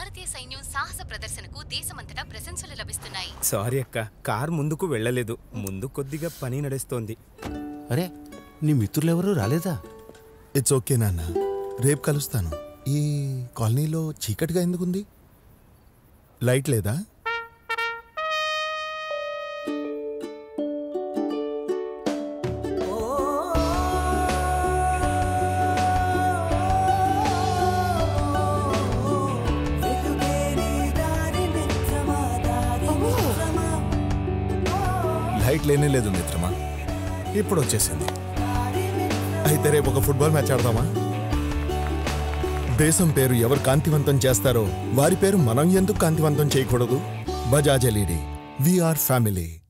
భారతీయ సైన్యం సాహస ప్రదర్శనకు దేశమంతటా ప్రశంసలు లభిస్తున్నాయి సారీ అక్క కార్ ముందుకు వెళ్ళలేదు ముందు కొద్దిగా పని నడుస్తోంది అరే నీ మిత్రులు ఎవరు రాలేదా ఇట్స్ ఓకే నాన్న రేపు కలుస్తాను ఈ కాలనీలో చీకటిగా ఎందుకుంది లైట్ లేదా లైట్ లేనే లేదు మిత్రమా ఇప్పుడు వచ్చేసింది అయితే రేపు ఒక ఫుట్బాల్ మ్యాచ్ ఆడదామా దేశం పేరు ఎవరు కాంతివంతం చేస్తారో వారి పేరు మనం ఎందుకు కాంతివంతం చేయకూడదు బజాజ్ ఎల్ఈడి విఆర్ ఫ్యామిలీ